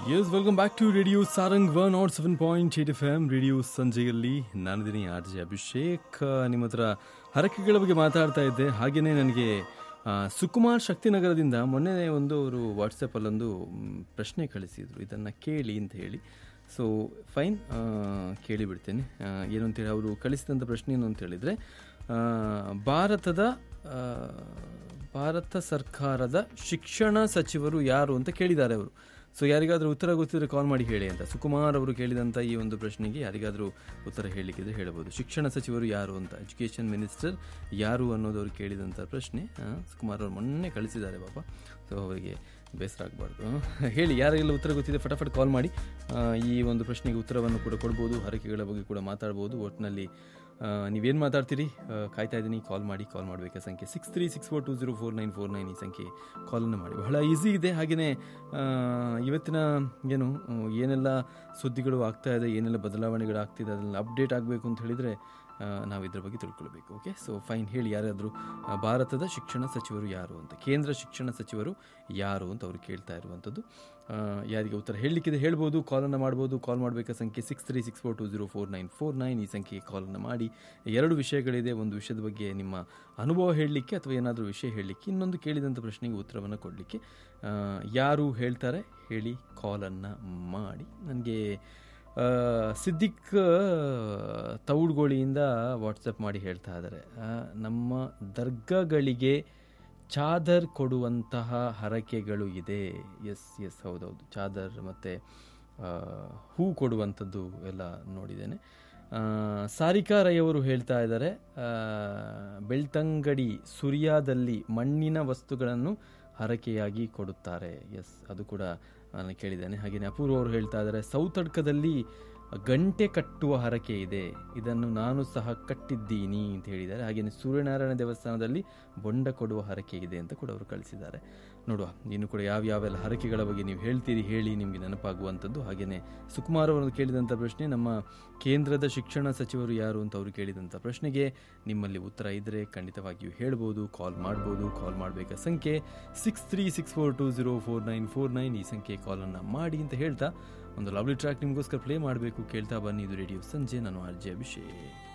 S welcome back to radio Sarang one nought seven point eight F M radio ಸಂಜೆಯಲ್ಲಿ ನಾನಿದ್ದೀನಿ R J Abhishek ನಿಮ್ಮ ಹತ್ರ ಹರಕೆಗಳ ಬಗ್ಗೆ ಮಾತಾಡ್ತಾ ಇದ್ದೆ ಹಾಗೆಯೇ ನನಗೆ ಆ, ಸುಕುಮಾರ್ ಶಕ್ತಿನಗರದಿಂದ ಮೊನ್ನೆ ಒಂದು ಅವರು ವಾಟ್ಸಪ್ಪಲ್ಲೊಂದು ಮ್, ಪ್ರಶ್ನೆ ಕಳಿಸಿದರು ಇದನ್ನು ಕೇಳಿ ಅಂತ ಹೇಳಿ ಸೊ ಫೈನ್ ಕೇಳಿಬಿಡ್ತೇನೆ ಆ, ಏನು ಅಂತೇಳಿ ಅವರು ಕಳಿಸಿದಂಥ ಪ್ರಶ್ನೆ ಏನು ಅಂತ ಹೇಳಿದರೆ ಭಾರತದ ಆ, ಭಾರತ ಸರ್ಕಾರದ ಶಿಕ್ಷಣ ಸಚಿವರು ಯಾರು ಅಂತ ಕೇಳಿದ್ದಾರೆ ಅವರು ಸೊ ಯಾರಿಗಾದರೂ ಉತ್ತರ ಗೊತ್ತಿದ್ರೆ ಕಾಲ್ ಮಾಡಿ ಹೇಳಿ ಅಂತ ಸುಕುಮಾರ್ ಅವರು ಕೇಳಿದಂಥ ಈ ಒಂದು ಪ್ರಶ್ನೆಗೆ ಯಾರಿಗಾದರೂ ಉತ್ತರ ಹೇಳಲಿಕ್ಕಿದ್ರೆ ಹೇಳ್ಬೋದು ಶಿಕ್ಷಣ ಸಚಿವರು ಯಾರು ಅಂತ ಎಜುಕೇಷನ್ ಮಿನಿಸ್ಟರ್ ಯಾರು ಅನ್ನೋದು ಅವರು ಕೇಳಿದಂಥ ಪ್ರಶ್ನೆ ಆ, ಸುಕುಮಾರ್ ಅವರು ಮೊನ್ನೆ ಕಳಿಸಿದ್ದಾರೆ ಪಾಪ ಸೊ ಅವರಿಗೆ ಬೇಸರ ಆಗಬಾರ್ದು ಹೇಳಿ ಯಾರಿಗೆಲ್ಲ ಉತ್ತರ ಗೊತ್ತಿದೆ ಫಟಾಫಟ್ ಕಾಲ್ ಮಾಡಿ ಆ, ಈ ಒಂದು ಪ್ರಶ್ನೆಗೆ ಉತ್ತರವನ್ನು ಕೂಡ ಕೊಡ್ಬೋದು ಹರಕೆಗಳ ಬಗ್ಗೆ ಕೂಡ ಮಾತಾಡ್ಬೋದು ಒಟ್ಟಿನಲ್ಲಿ ನೀವೇನು ಮಾತಾಡ್ತೀರಿ ಆ, ಕಾಯ್ತಾ ಇದ್ದೀನಿ ಕಾಲ್ ಮಾಡಿ ಕಾಲ್ ಮಾಡಬೇಕಾ ಸಂಖ್ಯೆ six three six four two zero four nine four nine ಈ ಸಂಖ್ಯೆ ಕಾಲನ್ನು ಮಾಡಿ ಬಹಳ ಈಸಿ ಇದೆ ಹಾಗೆಯೇ ಇವತ್ತಿನ ಏನು ಆ, ಏನೆಲ್ಲ ಸುದ್ದಿಗಳು ಆಗ್ತಾ ಇದೆ ಏನೆಲ್ಲ ಬದಲಾವಣೆಗಳು ಆಗ್ತಿದೆ ಅದೆಲ್ಲ ಅಪ್ಡೇಟ್ ಆಗಬೇಕು ಅಂತ ಹೇಳಿದರೆ ನಾವು ಇದ್ರ ಬಗ್ಗೆ ತಿಳ್ಕೊಳ್ಬೇಕು ಓಕೆ ಸೊ ಫೈನ್ ಹೇಳಿ ಯಾರಾದರೂ ಆ, ಭಾರತದ ಶಿಕ್ಷಣ ಸಚಿವರು ಯಾರು ಅಂತ ಕೇಂದ್ರ ಶಿಕ್ಷಣ ಸಚಿವರು ಯಾರು ಅಂತ ಅವರು ಕೇಳ್ತಾ ಇರುವಂಥದ್ದು ಆ, ಯಾರಿಗೆ ಉತ್ತರ ಹೇಳಲಿಕ್ಕಿದೆ ಹೇಳ್ಬೋದು ಕಾಲನ್ನು ಮಾಡ್ಬೋದು ಕಾಲ್ ಮಾಡಬೇಕಾ ಸಂಖ್ಯೆ six three six four two zero four nine four nine ಈ ಸಂಖ್ಯೆಗೆ ಕಾಲನ್ನು ಮಾಡಿ ಎರಡು ವಿಷಯಗಳಿದೆ ಒಂದು ವಿಷಯದ ಬಗ್ಗೆ ನಿಮ್ಮ ಅನುಭವ ಹೇಳಲಿಕ್ಕೆ ಅಥವಾ ಏನಾದರೂ ವಿಷಯ ಹೇಳಲಿಕ್ಕೆ ಇನ್ನೊಂದು ಕೇಳಿದಂಥ ಪ್ರಶ್ನೆಗೆ ಉತ್ತರವನ್ನು ಕೊಡಲಿಕ್ಕೆ ಯಾರು ಹೇಳ್ತಾರೆ ಹೇಳಿ ಕಾಲನ್ನು ಮಾಡಿ ನನಗೆ ಆ, ಸಿದ್ದಿಕ್ ತೌಡ್ಗೋಳಿಯಿಂದ ವಾಟ್ಸಪ್ ಮಾಡಿ ಹೇಳ್ತಾ ಇದ್ದಾರೆ ಆ, ನಮ್ಮ ದರ್ಗಾಗಳಿಗೆ ಚಾದರ್ ಕೊಡುವಂತಹ ಹರಕೆಗಳು ಇದೆ ಎಸ್ ಎಸ್ ಹೌದೌದು ಚಾದರ್ ಮತ್ತು ಹೂ ಕೊಡುವಂಥದ್ದು ಎಲ್ಲ ನೋಡಿದ್ದೇನೆ ಆ, ಸಾರಿಕಾ ರೈ ಅವರು ಹೇಳ್ತಾ ಇದ್ದಾರೆ ಆ, ಬೆಳ್ತಂಗಡಿ ಸುರಿಯಾದಲ್ಲಿ ಮಣ್ಣಿನ ವಸ್ತುಗಳನ್ನು ಹರಕೆಯಾಗಿ ಕೊಡುತ್ತಾರೆ ಎಸ್ ಅದು ಕೂಡ ನಾನು ಕೇಳಿದ್ದೇನೆ ಹಾಗೆಯೇ ಅಪೂರ್ವ ಅವರು ಹೇಳ್ತಾ ಇದ್ದಾರೆ ಸೌತಡ್ಕದಲ್ಲಿ ಗಂಟೆ ಕಟ್ಟುವ ಹರಕೆ ಇದೆ ಇದನ್ನು ನಾನು ಸಹ ಕಟ್ಟಿದ್ದೀನಿ ಅಂತ ಹೇಳಿದ್ದಾರೆ ಹಾಗೆಯೇ ಸೂರ್ಯನಾರಾಯಣ ದೇವಸ್ಥಾನದಲ್ಲಿ ಬೊಂಡ ಕೊಡುವ ಹರಕೆ ಇದೆ ಅಂತ ಕೂಡ ಅವರು ಕಳಿಸಿದ್ದಾರೆ ನೋಡುವ ಇನ್ನು ಕೂಡ ಯಾವ ಯಾವೆಲ್ಲ ಹರಕೆಗಳ ಬಗ್ಗೆ ನೀವು ಹೇಳ್ತೀರಿ ಹೇಳಿ ನಿಮಗೆ ನೆನಪಾಗುವಂಥದ್ದು ಹಾಗೆಯೇ ಸುಕುಮಾರ್ ಅವರು ಕೇಳಿದಂಥ ಪ್ರಶ್ನೆ ನಮ್ಮ ಕೇಂದ್ರದ ಶಿಕ್ಷಣ ಸಚಿವರು ಯಾರು ಅಂತ ಅವರು ಕೇಳಿದಂಥ ಪ್ರಶ್ನೆಗೆ ನಿಮ್ಮಲ್ಲಿ ಉತ್ತರ ಇದ್ದರೆ ಖಂಡಿತವಾಗಿಯೂ ಹೇಳ್ಬೋದು ಕಾಲ್ ಮಾಡ್ಬೋದು ಕಾಲ್ ಮಾಡಬೇಕಾ ಸಂಖ್ಯೆ six three six four two zero four nine four nine ಈ ಸಂಖ್ಯೆ ಕಾಲನ್ನು ಮಾಡಿ ಅಂತ ಹೇಳ್ತಾ ಒಂದು ಲವ್ಲಿ ಟ್ರ್ಯಾಕ್ ನಿಮಗೋಸ್ಕರ ಪ್ಲೇ ಮಾಡಬೇಕು ಕೇಳ್ತಾ ಬನ್ನಿ ಇದು ರೇಡಿಯೋ ಸಂಜೆ ನಾನು ಆರ್ ಜೆ ಅಭಿಷೇಕ್